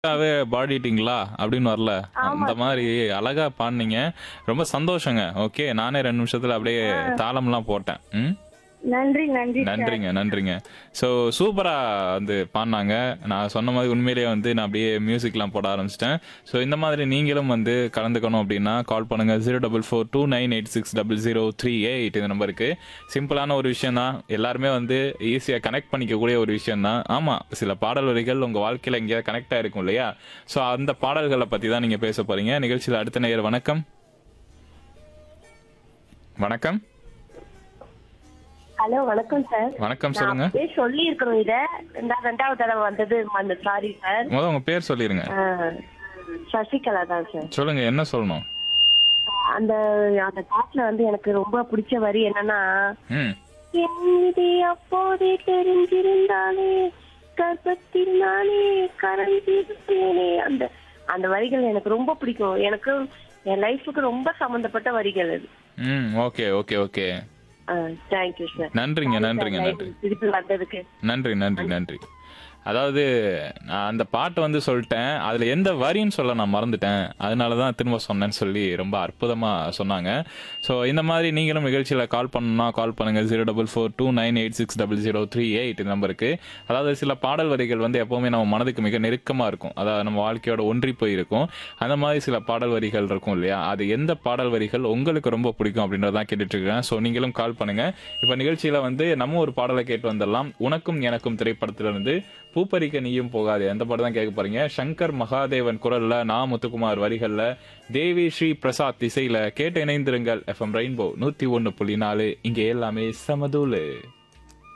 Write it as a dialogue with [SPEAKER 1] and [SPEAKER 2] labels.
[SPEAKER 1] வே பாடிட்டீங்களா அப்படின்னு வரல அந்த மாதிரி அழகா பாடுனீங்க ரொம்ப சந்தோஷங்க ஓகே நானே ரெண்டு நிமிஷத்துல அப்படியே தாளம்லாம் போட்டேன் ம்
[SPEAKER 2] நன்றி நன்றி சார்.
[SPEAKER 1] நன்றிங்க நன்றிங்க ஸோ சூப்பரா வந்து பாடினாங்க நான் சொன்ன மாதிரி உண்மையிலேயே வந்து நான் அப்படியே மியூசிக்லாம் போட ஆரம்பிச்சிட்டேன் ஸோ இந்த மாதிரி நீங்களும் வந்து கலந்துக்கணும் அப்படின்னா கால் பண்ணுங்க zero double four two nine eight six double zero three eight இந்த நம்பருக்கு சிம்பிளான ஒரு விஷயம் தான் எல்லாருமே வந்து ஈஸியாக கனெக்ட் பண்ணிக்கக்கூடிய ஒரு விஷயம் தான் ஆமாம் சில பாடல் வரிகள் உங்கள் வாழ்க்கையில் எங்கேயாவது கனெக்ட் ஆயிருக்கும் இல்லையா ஸோ அந்த பாடல்களை பற்றி தான் நீங்கள் பேச போறீங்க நிகழ்ச்சியில் அடுத்த நேயர் வணக்கம் வணக்கம்
[SPEAKER 2] ஹலோ வணக்கம் சார்
[SPEAKER 1] வணக்கம் சொல்லுங்க
[SPEAKER 2] அப்படியே சொல்லி இருக்கிறோம் இத ரெண்டா- ரெண்டாவது தடவை வந்தது அந்த சாரி சார்
[SPEAKER 1] முதல் உங்க பேர் சொல்லிருங்க
[SPEAKER 2] ஆ, சசிகலா தான் சார்
[SPEAKER 1] சொல்லுங்க என்ன சொல்லணும்
[SPEAKER 2] அந்த அந்த பாட்டுல வந்து எனக்கு ரொம்ப பிடிச்ச வரி என்னன்னா
[SPEAKER 1] ம்
[SPEAKER 2] என் விதி அப்போதே தெரிஞ்சிருந்தாலே கர்ப்பத்தில் நானே கரைஞ்சிருப்பேனே அந்த அந்த வரிகள் எனக்கு ரொம்ப பிடிக்கும் எனக்கு என் லைஃபுக்கு ரொம்ப சம்பந்தப்பட்ட வரிகள் அது
[SPEAKER 1] ம் okay okay okay
[SPEAKER 2] thank you sir
[SPEAKER 1] நன்றிங்க நன்றிங்க நன்றி
[SPEAKER 2] திருப்பி வந்ததுக்கு
[SPEAKER 1] நன்றி நன்றி நன்றி அதாவது நான் அந்த பாட்டை வந்து சொல்லிட்டேன் அதில் எந்த வரின்னு சொல்ல நான் மறந்துட்டேன் அதனால தான் திரும்ப சொன்னேன்னு சொல்லி ரொம்ப அற்புதமாக சொன்னாங்க ஸோ இந்த மாதிரி நீங்களும் நிகழ்ச்சியில் கால் பண்ணணும்னா கால் பண்ணுங்கள் zero double four two nine eight six double zero three eight நம்பருக்கு அதாவது சில பாடல் வரிகள் வந்து எப்போவுமே நம்ம மனதுக்கு மிக நெருக்கமாக இருக்கும் அதாவது நம்ம வாழ்க்கையோட ஒன்றி போய் இருக்கும் அந்த மாதிரி சில பாடல் வரிகள் இருக்கும் இல்லையா அது எந்த பாடல் வரிகள் உங்களுக்கு ரொம்ப பிடிக்கும் அப்படின்றதான் கேட்டுட்டு இருக்கேன் ஸோ நீங்களும் கால் பண்ணுங்க இப்போ நிகழ்ச்சியில வந்து நம்ம ஒரு பாடலை கேட்டு வந்துடலாம் உனக்கும் எனக்கும் திரைப்படத்திலிருந்து பூப்பறிக்க நீயும் போகாது அந்த பாடம் தான் கேட்க போறீங்க சங்கர் மகாதேவன் குரல்ல நா முத்துக்குமார் வரிகள்ல தேவி ஸ்ரீ பிரசாத் இசையில கேட்டு இணைந்திருங்கள் எஃப்எம் ரெயின்போ நூத்தி ஒன்னு புள்ளி நாலு இங்க எல்லாமே சமதூளு